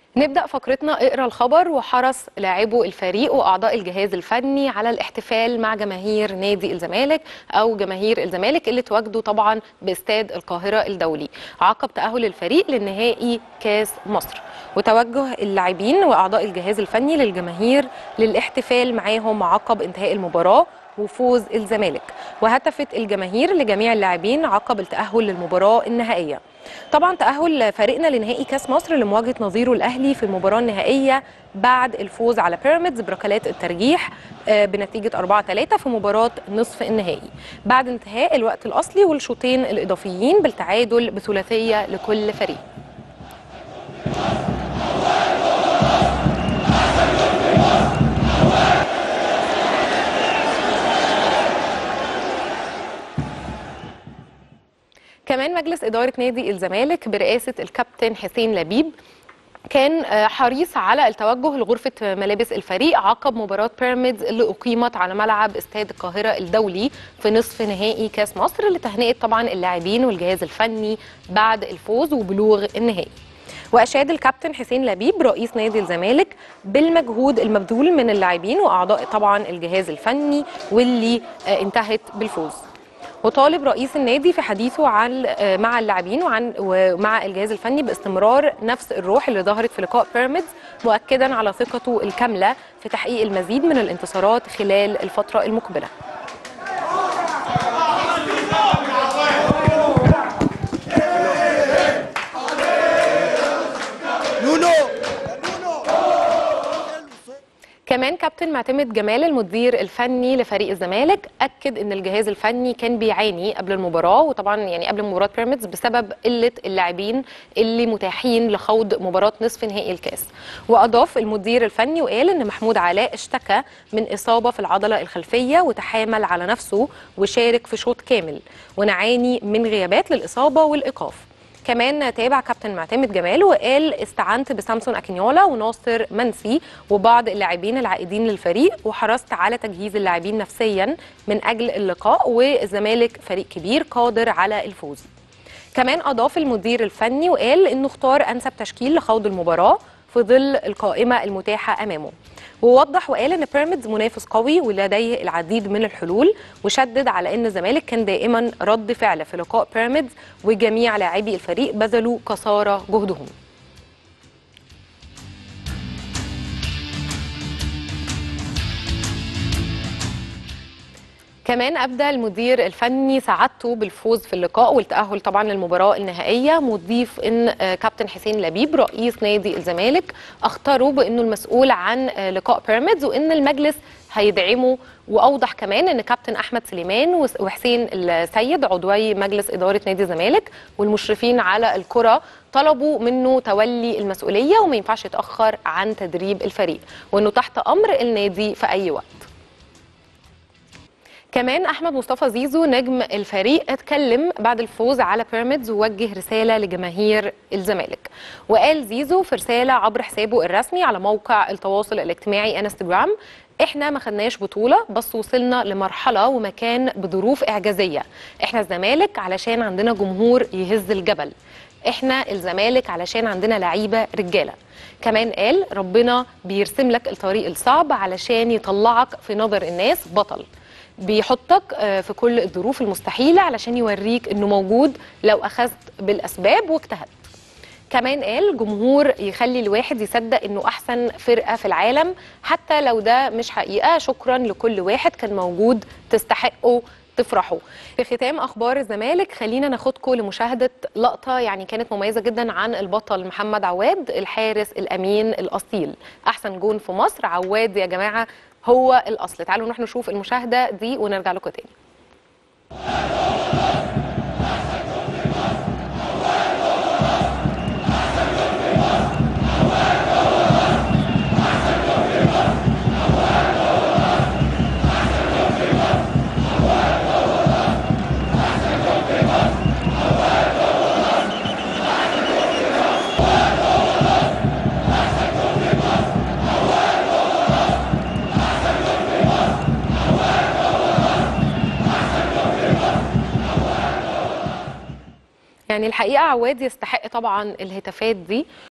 نبدأ فقرتنا اقرا الخبر وحرص لاعبو الفريق وأعضاء الجهاز الفني على الاحتفال مع جماهير نادي الزمالك أو جماهير الزمالك اللي تواجدوا طبعا باستاد القاهرة الدولي عقب تأهل الفريق لنهائي كاس مصر وتوجه اللاعبين وأعضاء الجهاز الفني للجماهير للاحتفال معاهم عقب انتهاء المباراة وفوز الزمالك وهتفت الجماهير لجميع اللاعبين عقب التأهل للمباراة النهائية طبعا تأهل فريقنا لنهائي كاس مصر لمواجهة نظيره الأهلي في المباراة النهائية بعد الفوز على بيراميدز بركلات الترجيح بنتيجة 4-3 في مباراة نصف النهائي بعد انتهاء الوقت الأصلي والشوطين الإضافيين بالتعادل بثلاثية لكل فريق كمان مجلس إدارة نادي الزمالك برئاسة الكابتن حسين لبيب كان حريص على التوجه لغرفة ملابس الفريق عقب مباراة بيراميدز اللي أقيمت على ملعب استاد القاهرة الدولي في نصف نهائي كاس مصر لتهنئة طبعا اللاعبين والجهاز الفني بعد الفوز وبلوغ النهائي واشاد الكابتن حسين لبيب رئيس نادي الزمالك بالمجهود المبذول من اللاعبين واعضاء طبعا الجهاز الفني واللي انتهت بالفوز وطالب رئيس النادي في حديثه عن مع اللاعبين وعن ومع الجهاز الفني باستمرار نفس الروح اللي ظهرت في لقاء بيراميدز مؤكدا على ثقته الكامله في تحقيق المزيد من الانتصارات خلال الفتره المقبله كمان كابتن معتمد جمال المدير الفني لفريق الزمالك اكد ان الجهاز الفني كان بيعاني قبل المباراه وطبعا يعني قبل مباراه بيراميدز بسبب قله اللاعبين اللي متاحين لخوض مباراه نصف نهائي الكاس واضاف المدير الفني وقال ان محمود علاء اشتكى من اصابه في العضله الخلفيه وتحامل على نفسه وشارك في شوط كامل ونعاني من غيابات للاصابه والايقاف كمان تابع كابتن معتمد جمال وقال استعنت بسامسون اكينيولا وناصر منسي وبعض اللاعبين العائدين للفريق وحرصت على تجهيز اللاعبين نفسيا من اجل اللقاء والزمالك فريق كبير قادر على الفوز. كمان اضاف المدير الفني وقال انه اختار انسب تشكيل لخوض المباراه في ظل القائمه المتاحه امامه. ووضح وقال ان بيراميدز منافس قوي ولديه العديد من الحلول وشدد على ان الزمالك كان دائما رد فعل في لقاء بيراميدز وجميع لاعبي الفريق بذلوا قصارى جهدهم كمان ابدى المدير الفني سعادته بالفوز في اللقاء والتاهل طبعا للمباراه النهائيه مضيف ان كابتن حسين لبيب رئيس نادي الزمالك اختاروا بانه المسؤول عن لقاء بيراميدز وان المجلس هيدعمه واوضح كمان ان كابتن احمد سليمان وحسين السيد عضوي مجلس اداره نادي الزمالك والمشرفين على الكره طلبوا منه تولي المسؤوليه وما ينفعش يتاخر عن تدريب الفريق وانه تحت امر النادي في اي وقت كمان احمد مصطفى زيزو نجم الفريق اتكلم بعد الفوز على بيراميدز ووجه رساله لجماهير الزمالك وقال زيزو في رساله عبر حسابه الرسمي على موقع التواصل الاجتماعي انستجرام احنا ما خدناش بطوله بس وصلنا لمرحله ومكان بظروف اعجازيه احنا الزمالك علشان عندنا جمهور يهز الجبل احنا الزمالك علشان عندنا لعيبه رجاله كمان قال ربنا بيرسم لك الطريق الصعب علشان يطلعك في نظر الناس بطل بيحطك في كل الظروف المستحيلة علشان يوريك انه موجود لو اخذت بالاسباب واجتهدت كمان قال جمهور يخلي الواحد يصدق انه احسن فرقة في العالم حتى لو ده مش حقيقة شكرا لكل واحد كان موجود تستحقه تفرحوا في ختام اخبار الزمالك خلينا ناخدكم لمشاهده لقطه يعني كانت مميزه جدا عن البطل محمد عواد الحارس الامين الاصيل احسن جون في مصر عواد يا جماعه هو الاصل تعالوا نروح نشوف المشاهده دي ونرجع لكم تاني يعني الحقيقه عواد يستحق طبعا الهتافات دي